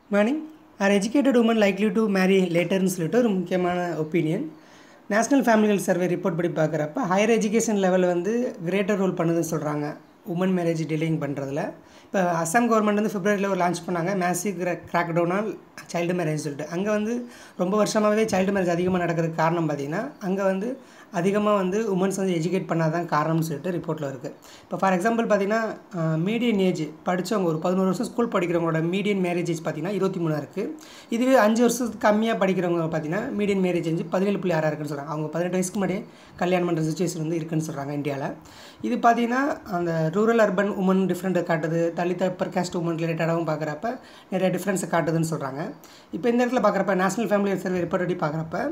morning are educated women likely to marry லேட்டர்னு சொல்லிட்டு ஒரு முக்கியமான opinion national family health survey report படி பார்க்குறப்ப ஹையர் எஜுகேஷன் லெவலில் வந்து கிரேட்டர் ரோல் பண்ணுதுன்னு சொல்கிறாங்க உமன் மேரேஜ் டிலேயிங் பண்ணுறதுல இப்போ அஸ்ஸாம் கவர்மெண்ட் வந்து பிப்ரவரியில் ஒரு லான்ச் பண்ணாங்க மேசிவ் கிராக் டவுனால் சைல்டு மேரேஜ் சொல்லிட்டு அங்கே வந்து ரொம்ப வருஷமாகவே சைல்டு மேரேஜ் அதிகமாக நடக்கிறதுக்கு காரணம் பார்த்தீங்கன்னா அங்கே வந்து அதிகமாக வந்து உமன்ஸ் வந்து எஜுகேட் பண்ணாதான் காரணம்னு சொல்லிட்டு ரிப்போர்ட்டில் இருக்குது இப்போ ஃபார் எக்ஸாம்பிள் பார்த்தீங்கன்னா மீடியன் ஏஜ் படித்தவங்க ஒரு பதினோரு வருஷம் ஸ்கூல் படிக்கிறவங்களோட மீடியன் மேரேஜ் ஏஜ் பார்த்தீங்கன்னா இருபத்தி மூணாக இருக்குது இதுவே அஞ்சு வருஷத்துக்கு கம்மியாக படிக்கிறவங்க பார்த்தீங்கன்னா மீடியன் மேரேஜ் ஏஜ் பதினேழு புள்ளி ஆறாக இருக்குன்னு சொல்கிறாங்க அவங்க பதினெட்டு வயசுக்கு முன்னாடியே கல்யாணம் பண்ணுற சுச்சுவேஷன் வந்து இருக்குன்னு சொல்கிறாங்க இந்தியாவில் இது பார்த்தீங்கன்னா அந்த ரூரல் அர்பன் உமன் டிஃப்ரெண்ட்டை காட்டுது தலித் அப்பர் காஸ்ட் உமன் ரிலேட்டடாகவும் பார்க்குறப்ப நிறைய டிஃப்ரென்ஸை காட்டுதுன்னு சொல்கிறாங்க இப்போ இந்த இடத்துல பார்க்குறப்ப நேஷனல் ஃபேமிலி சர்வே ரிப்போர்ட் படி பார்க்குறப்ப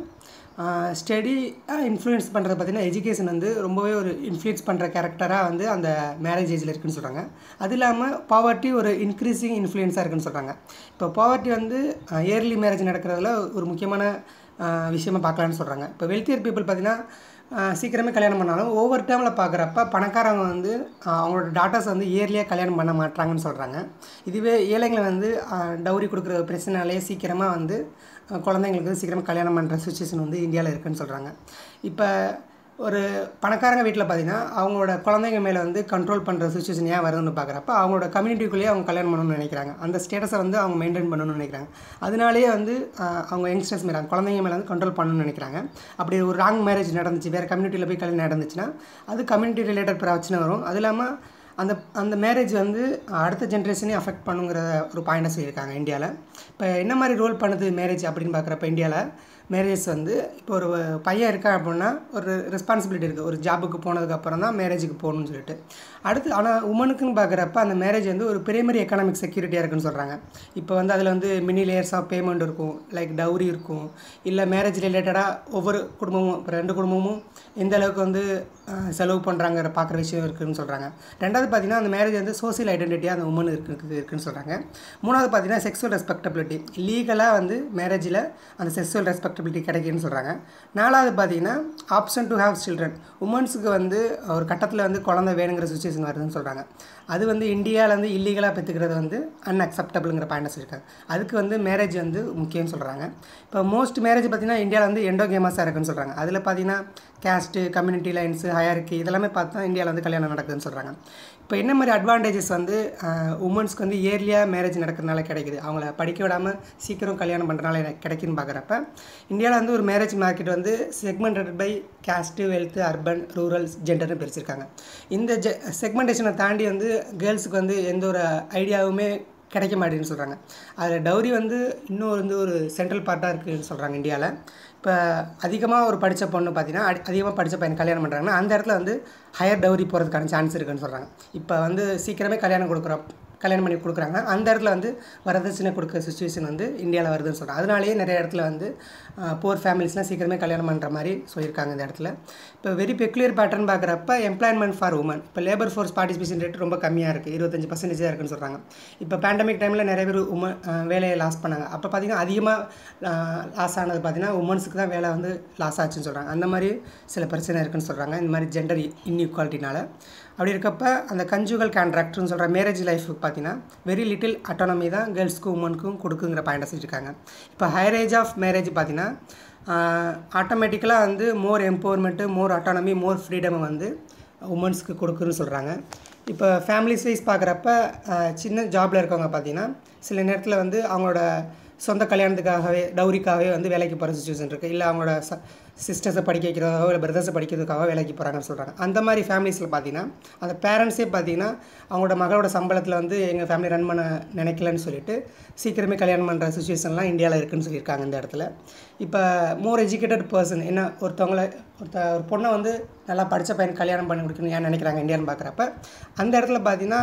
ஸ்டடி இன்ஃப்ளூயன்ஸ் பண்ணுறது பார்த்திங்கன்னா எஜுகேஷன் வந்து ரொம்பவே ஒரு இன்ஃப்ளூயன்ஸ் பண்ணுற கேரக்டராக வந்து அந்த மேரேஜ் ஏஜில் இருக்குன்னு சொல்கிறாங்க அது இல்லாமல் பாவர்ட்டி ஒரு இன்க்ரீஸிங் இன்ஃப்ளூயன்ஸாக இருக்குன்னு சொல்கிறாங்க இப்போ பாவர்ட்டி வந்து இயர்லி மேரேஜ் நடக்கிறதுல ஒரு முக்கியமான விஷயமாக பார்க்கலான்னு சொல்கிறாங்க இப்போ வெல்த்தியர் பீப்புள் பார்த்திங்கன்னா சீக்கிரமே கல்யாணம் பண்ணாலும் ஒவ்வொரு டைமில் பார்க்குறப்ப பணக்காரங்க வந்து அவங்களோட டாட்டர்ஸ் வந்து இயர்லியாக கல்யாணம் பண்ண மாட்டாங்கன்னு சொல்கிறாங்க இதுவே ஏழைங்களை வந்து டவுரி கொடுக்குற பிரச்சனைனாலே சீக்கிரமாக வந்து குழந்தைங்களுக்கு சீக்கிரமாக கல்யாணம் பண்ணுற சுச்சுவேஷன் வந்து இந்தியாவில் இருக்குதுன்னு சொல்கிறாங்க இப்போ ஒரு பணக்காரங்க வீட்டில் பார்த்தீங்கன்னா அவங்களோட குழந்தைங்க மேலே வந்து கண்ட்ரோல் பண்ணுற சுச்சுவேஷன் ஏன் வருதுன்னு பார்க்குறப்ப அவங்களோட கம்யூனிட்டிக்குள்ளேயே அவங்க கல்யாணம் பண்ணணும்னு நினைக்கிறாங்க அந்த ஸ்டேட்டஸை வந்து அவங்க மெயின்டைன் பண்ணணும்னு நினைக்கிறாங்க அதனாலேயே வந்து அவங்க யங்ஸ்டர்ஸ் மேலே குழந்தைங்க மேலே வந்து கண்ட்ரோல் பண்ணணும்னு நினைக்கிறாங்க அப்படி ஒரு ராங் மேரேஜ் நடந்துச்சு வேறு கம்யூனிட்டியில் போய் கல்யாணம் நடந்துச்சுன்னா அது கம்யூனிட்டி ரிலேட்டட் பிரச்சனை வரும் அது இல்லாமல் அந்த அந்த மேரேஜ் வந்து அடுத்த ஜென்ரேஷனே அஃபெக்ட் பண்ணுங்கிற ஒரு பாயிண்டை சொல்லியிருக்காங்க இந்தியாவில் இப்போ என்ன மாதிரி ரோல் பண்ணுது மேரேஜ் அப்படின்னு பார்க்குறப்ப இந்தியாவில் மேரேஜ் வந்து இப்போ ஒரு பையன் இருக்கா அப்படின்னா ஒரு ரெஸ்பான்சிபிலிட்டி இருக்குது ஒரு ஜாபுக்கு போனதுக்கப்புறம் தான் மேரேஜுக்கு போகணும்னு சொல்லிட்டு அடுத்து ஆனால் உமனுக்குன்னு பார்க்குறப்ப அந்த மேரேஜ் வந்து ஒரு பிரைமரி எக்கனாமிக் செக்யூரிட்டியாக இருக்குன்னு சொல்கிறாங்க இப்போ வந்து அதில் வந்து மினி லேயர்ஸ் ஆஃப் பேமெண்ட் இருக்கும் லைக் டவுரி இருக்கும் இல்லை மேரேஜ் ரிலேட்டடாக ஒவ்வொரு குடும்பமும் இப்போ ரெண்டு குடும்பமும் எந்த அளவுக்கு வந்து செலவு பண்ணுறாங்கிற பார்க்குற விஷயம் இருக்குதுன்னு சொல்கிறாங்க ரெண்டாவது பார்த்தீங்கன்னா அந்த மேரேஜ் வந்து சோசியல் ஐடென்டிட்டியாக அந்த உமன் இருக்குது இருக்குன்னு சொல்கிறாங்க மூணாவது பார்த்தீங்கன்னா செக்ஸுவல் ரெஸ்பெக்டபிலிட்டி லீகலாக வந்து மேரேஜில் அந்த செக்ஸுவல் ரெஸ்பெக்டபிலிட்டி கிடைக்குன்னு சொல்கிறாங்க நாலாவது பார்த்தீங்கன்னா ஆப்ஷன் டு ஹேவ் சில்ட்ரன் உமன்ஸுக்கு வந்து ஒரு கட்டத்தில் வந்து குழந்தை வேணுங்கிற சுச்சுவேஷன் வருதுன்னு சொல்கிறாங்க அது வந்து இந்தியாவில் வந்து இல்லீகலாக பெற்றுக்கிறது வந்து அன்அக்செப்டபிளுங்கிற பாயிண்ட் சொல்லியிருக்காங்க அதுக்கு வந்து மேரேஜ் வந்து முக்கியம்னு சொல்கிறாங்க இப்போ மோஸ்ட் மேரேஜ் பார்த்திங்கன்னா இந்தியாவில் வந்து எண்டோகேமஸாக இருக்குன்னு சொல்கிறாங்க அதில் பார்த்தீங்கன்னா கேஸ்ட்டு கம்யூனிட்டி லைன்ஸு ஹயர்க்கி இதெல்லாமே பார்த்தா இந்தியாவில் வந்து கல்யாணம் நடக்குதுன்னு சொல்கிறாங்க இப்போ என்ன மாதிரி அட்வான்டேஜஸ் வந்து உமன்ஸ்க்கு வந்து இயர்லியாக மேரேஜ் நடக்கிறதுனால கிடைக்குது அவங்கள படிக்க விடாமல் சீக்கிரம் கல்யாணம் பண்ணுறதுனால கிடைக்குன்னு பார்க்குறப்ப இந்தியாவில் வந்து ஒரு மேரேஜ் மார்க்கெட் வந்து segmented by caste wealth urban rural ஜெண்டர்னு பிரிச்சிருக்காங்க இந்த ஜெ செக்மெண்டேஷனை தாண்டி வந்து கேர்ள்ஸுக்கு வந்து எந்த ஒரு ஐடியாவுமே கிடைக்க மாட்டேங்குன்னு சொல்கிறாங்க அதில் டவுரி வந்து இன்னும் வந்து ஒரு சென்ட்ரல் பார்ட்டாக இருக்குதுன்னு சொல்கிறாங்க இந்தியாவில் இப்போ அதிகமாக ஒரு படித்த பொண்ணு பார்த்தீங்கன்னா அதிகமாக படித்த பையன் கல்யாணம் பண்ணுறாங்கன்னா அந்த இடத்துல வந்து ஹையர் டவுரி போகிறதுக்கான சான்ஸ் இருக்குன்னு சொல்கிறாங்க இப்போ வந்து சீக்கிரமே கல்யாணம் கொடுக்குறோம் கல்யாணம் பண்ணி கொடுக்குறாங்க அந்த இடத்துல வந்து வரதட்சணை கொடுக்குற சுச்சுவேஷன் வந்து இந்தியாவில் வருதுன்னு சொல்கிறாங்க அதனாலேயே நிறைய இடத்துல வந்து போர் ஃபேமிலிஸ்லாம் சீக்கிரமே கல்யாணம் பண்ணுற மாதிரி சொல்லியிருக்காங்க இந்த இடத்துல இப்போ வெரி பெக்குலியர் பேட்டர்ன் பார்க்குறப்ப எம்ப்ளாய்மெண்ட் ஃபார் உமன் இப்போ லேபர் ஃபோர்ஸ் பார்ட்டிசிபேஷன் ரேட் ரொம்ப கம்மியாக இருக்குது இருபத்தஞ்சி பர்சன்டேஜ் தான் இருக்குன்னு சொல்கிறாங்க இப்போ பேண்டமிக் டைமில் நிறைய பேர் உமன் வேலையை லாஸ் பண்ணாங்க அப்போ பார்த்திங்கன்னா அதிகமாக லாஸ் ஆனது பார்த்திங்கன்னா உமன்ஸுக்கு தான் வேலை வந்து லாஸ் ஆச்சுன்னு சொல்கிறாங்க அந்த மாதிரி சில பிரச்சனை இருக்குன்னு சொல்கிறாங்க இந்த மாதிரி ஜெண்டர் இன்இக்வாலிட்டினால அப்படி இருக்கப்ப அந்த கன்ஜுகல் கான்ட்ராக்ட்னு சொல்கிற மேரேஜ் லைஃபுக்கு பார்த்தீங்கன்னா வெரி லிட்டில் அட்டானமி தான் கேர்ள்ஸ்க்கும் உமனுக்கும் கொடுக்குங்கிற பாயிண்ட் சொல்லியிருக்காங்க இப்போ ஹையர் ஏஜ் ஆஃப் மேரேஜ் பார்த்தீங்கன்னா ஆட்டோமேட்டிக்கலாக வந்து more empowerment more autonomy more freedom வந்து உமன்ஸ்க்கு கொடுக்குன்னு சொல்கிறாங்க இப்போ ஃபேமிலிஸ் வைஸ் பார்க்குறப்ப சின்ன ஜாபில் இருக்கவங்க பார்த்தீங்கன்னா சில நேரத்தில் வந்து அவங்களோட சொந்த கல்யாணத்துக்காகவே டவுரிக்காகவே வந்து வேலைக்கு போகிற சுச்சுவேஷன் இருக்குது இல்லை அவங்களோட ச சிஸ்டர்ஸை படிக்க வைக்கிறதாவோ இல்லை பிரதர்ஸை படிக்கிறதுக்காக வேலைக்கு போகிறாங்கன்னு சொல்கிறாங்க அந்த மாதிரி ஃபேமிலிஸில் பார்த்தீங்கன்னா அந்த பேரண்ட்ஸே பார்த்தீங்கன்னா அவங்களோட மகளோட சம்பளத்தில் வந்து எங்கள் ஃபேமிலி ரன் பண்ண நினைக்கலன்னு சொல்லிட்டு சீக்கிரமே கல்யாணம் பண்ணுற சுச்சுவேஷன்லாம் இந்தியாவில் இருக்குதுன்னு சொல்லியிருக்காங்க இந்த இடத்துல இப்போ மோர் எஜுகேட்டட் பர்சன் என்ன ஒருத்தவங்கள ஒருத்த ஒரு பொண்ணை வந்து நல்லா படித்த பையன் கல்யாணம் பண்ணி கொடுக்கணும் ஏன் நினைக்கிறாங்க இந்தியான்னு பார்க்குறப்ப அந்த இடத்துல பார்த்தீங்கன்னா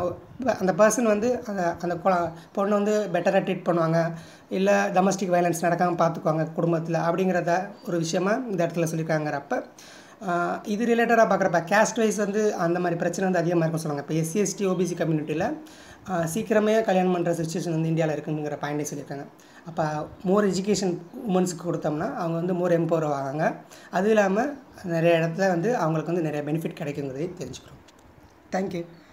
அந்த பர்சன் வந்து அந்த அந்த பொண்ணை வந்து பெட்டராக ட்ரீட் பண்ணுவாங்க இல்லை டொமஸ்டிக் வயலன்ஸ் நடக்காமல் பார்த்துக்குவாங்க குடும்பத்தில் அப்படிங்கிறத ஒரு விஷயமா இந்த இடத்துல சொல்லியிருக்காங்கிறப்ப இது ரிலேட்டடாக பார்க்குறப்ப கேஸ்ட் வைஸ் வந்து அந்த மாதிரி பிரச்சனை வந்து அதிகமாக இருக்கும் சொல்லுவாங்க இப்போ எஸ்சி எஸ்டி ஓபிசி கம்யூனிட்டியில் சீக்கிரமே கல்யாணம் பண்ணுற சுச்சுவேஷன் வந்து இந்தியாவில் இருக்குங்கிற பாயிண்டே சொல்லியிருக்காங்க அப்போ மோர் எஜுகேஷன் உமன்ஸுக்கு கொடுத்தோம்னா அவங்க வந்து மோர் எம்பவர் ஆவாங்க அதுவும் இல்லாமல் நிறைய இடத்துல வந்து அவங்களுக்கு வந்து நிறைய பெனிஃபிட் கிடைக்குங்கிறதையும் தெரிஞ்சுக்கிறோம் தேங்க்யூ